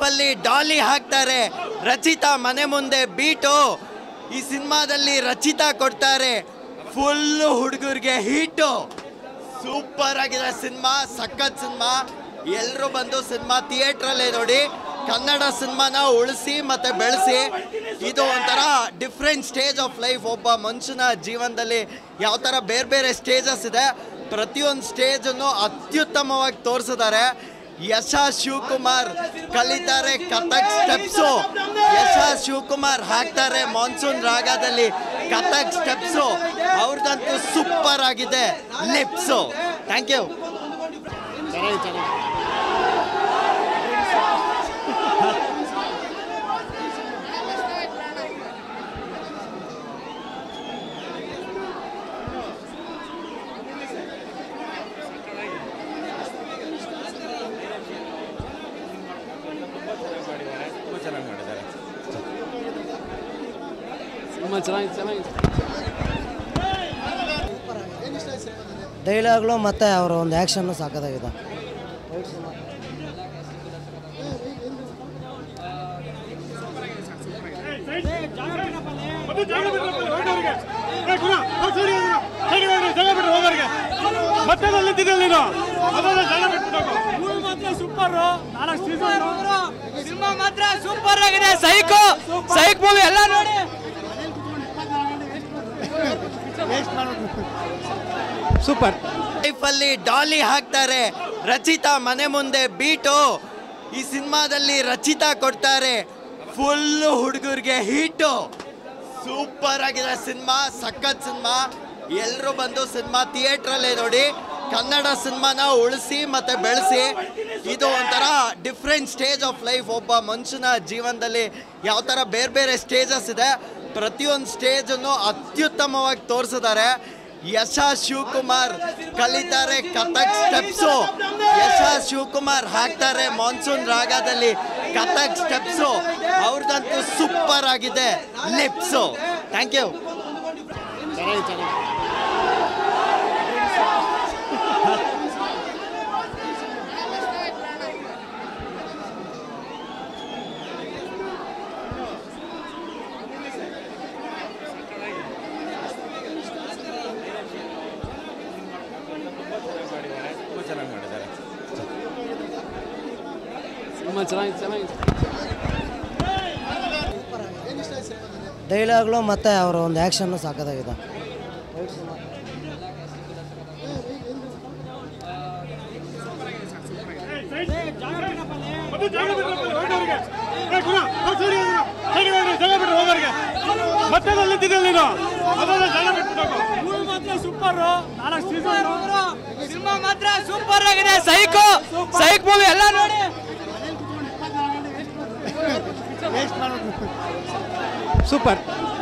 ಲೈಫಲ್ಲಿ ಡಾಲಿ ಹಾಕ್ತಾರೆ ರಚಿತಾ ಮನೆ ಮುಂದೆ ಬೀಟು ಈ ಸಿನಿಮಾದಲ್ಲಿ ರಚಿತಾ ಕೊಡ್ತಾರೆ ಫುಲ್ಲು ಹುಡುಗರಿಗೆ ಹೀಟು ಸೂಪರ್ ಆಗಿದೆ ಸಿನಿಮಾ ಸಖತ್ ಸಿನಿಮಾ ಎಲ್ಲರೂ ಬಂದು ಸಿನಿಮಾ ಥಿಯೇಟ್ರಲ್ಲೇ ನೋಡಿ ಕನ್ನಡ ಸಿನಿಮಾನ ಉಳಿಸಿ ಮತ್ತೆ ಬೆಳೆಸಿ ಇದು ಒಂಥರ ಡಿಫ್ರೆಂಟ್ ಸ್ಟೇಜ್ ಆಫ್ ಲೈಫ್ ಒಬ್ಬ ಮನುಷ್ಯನ ಜೀವನದಲ್ಲಿ ಯಾವ ಥರ ಬೇರೆ ಬೇರೆ ಸ್ಟೇಜಸ್ ಇದೆ ಪ್ರತಿಯೊಂದು ಸ್ಟೇಜನ್ನು ಅತ್ಯುತ್ತಮವಾಗಿ ತೋರಿಸಿದ್ದಾರೆ ಯಶ ಶಿವಕುಮಾರ್ ಕಲಿತಾರೆ ಕಥಕ್ ಸ್ಟೆಪ್ಸು ಯಶ ಶಿವಕುಮಾರ್ ಹಾಕ್ತಾರೆ ಮಾನ್ಸೂನ್ ರಾಗದಲ್ಲಿ ಕಥಕ್ ಸ್ಟೆಪ್ಸು ಅವ್ರದ್ದಂತೂ ಸೂಪರ್ ಆಗಿದೆ ಲಿಪ್ಸು ಥ್ಯಾಂಕ್ ಯು ತುಂಬ ಚೆನ್ನಾಗಿ ಚೆನ್ನಾಗಿ ಡೈಲಾಗ್ಲು ಮತ್ತು ಅವರ ಒಂದು ಆ್ಯಕ್ಷನ್ನು ಸಾಕಾಗಿದೆ ಮತ್ತೆ ನಿಂತಿದ್ದಲ್ಲಿ ನೀನು ಅದನ್ನ ಜಾಗ ಬಿಟ್ಬಿಟ್ಟು ಮಾತ್ರ ಸೂಪರ್ ನಾಲ್ಕು ಸೀಸನ್ ಸಿನಿಮಾ ಮಾತ್ರ ಸೂಪರ್ ಆಗಿದೆ ಸೈಕೋ ಸೈಕ್ ಮೂವಿ ಎಲ್ಲ ನೋಡಿ ಸೂಪರ್ ಲೈಫಲ್ಲಿ ಡಾಲಿ ಹಾಕ್ತಾರೆ ರಚಿತಾ ಮನೆ ಮುಂದೆ ಬೀಟು ಈ ಸಿನಿಮಾದಲ್ಲಿ ರಚಿತಾ ಕೊಡ್ತಾರೆ ಫುಲ್ಲು ಹುಡುಗರಿಗೆ ಹೀಟು ಸೂಪರ್ ಆಗಿದೆ ಸಿನಿಮಾ ಸಖತ್ ಸಿನಿಮಾ ಎಲ್ಲರೂ ಬಂದು ಸಿನಿಮಾ ಥಿಯೇಟ್ರಲ್ಲೇ ನೋಡಿ ಕನ್ನಡ ಸಿನಿಮಾನ ಉಳಿಸಿ ಮತ್ತೆ ಬೆಳೆಸಿ ಇದು ಒಂಥರ ಡಿಫ್ರೆಂಟ್ ಸ್ಟೇಜ್ ಆಫ್ ಲೈಫ್ ಒಬ್ಬ ಮನುಷ್ಯನ ಜೀವನದಲ್ಲಿ ಯಾವ ಥರ ಬೇರೆ ಬೇರೆ ಸ್ಟೇಜಸ್ ಇದೆ ಪ್ರತಿಯೊಂದು ಸ್ಟೇಜನ್ನು ಅತ್ಯುತ್ತಮವಾಗಿ ತೋರಿಸಿದ್ದಾರೆ ಯಶ ಶಿವಕುಮಾರ್ ಕಲಿತಾರೆ ಕಥಕ್ ಸ್ಟೆಪ್ಸು ಯಶ ಶಿವಕುಮಾರ್ ಹಾಕ್ತಾರೆ ಮಾನ್ಸೂನ್ ರಾಗದಲ್ಲಿ ಕಥಕ್ ಸ್ಟೆಪ್ಸು ಅವ್ರದ್ದಂತೂ ಸೂಪರ್ ಆಗಿದೆ ಲಿಪ್ಸು ಥ್ಯಾಂಕ್ ಯು ತುಂಬ ಚೆನ್ನಾಗಿ ಚೆನ್ನಾಗಿ ಡೈಲಾಗ್ಲು ಮತ್ತು ಅವರ ಒಂದು ಆ್ಯಕ್ಷನ್ನು ಸಾಕಾಗಿದೆ ಮತ್ತೆ ಜಾಗ ಬಿಟ್ಬಿಟ್ಟು ಹೊರಟವ್ರಿಗೆ ಏ ಗುಣ ಅವ್ರು ಸರಿ ಹೋಗ್ರು. ಸರಿ ಹೋಗ್ರು, ಜಾಗ ಬಿಟ್ಟು ಹೋಗೋರಿಗೆ ಮತ್ತೆ ನಿಂತಿದ್ದಲ್ಲಿ ನೀನು ಅದನ್ನ ಜಾಗ ಬಿಟ್ಬಿಟ್ಟು ಮಾತ್ರ ಸೂಪರ್ ನಾಲ್ಕು ಸೀಸನ್ ಸಿನಿಮಾ ಮಾತ್ರ ಸೂಪರ್ ಆಗಿದೆ ಸೈಕೋ ಸೈಕ್ ಮೂವಿ ಎಲ್ಲ ನೋಡಿ ಸೂಪರ್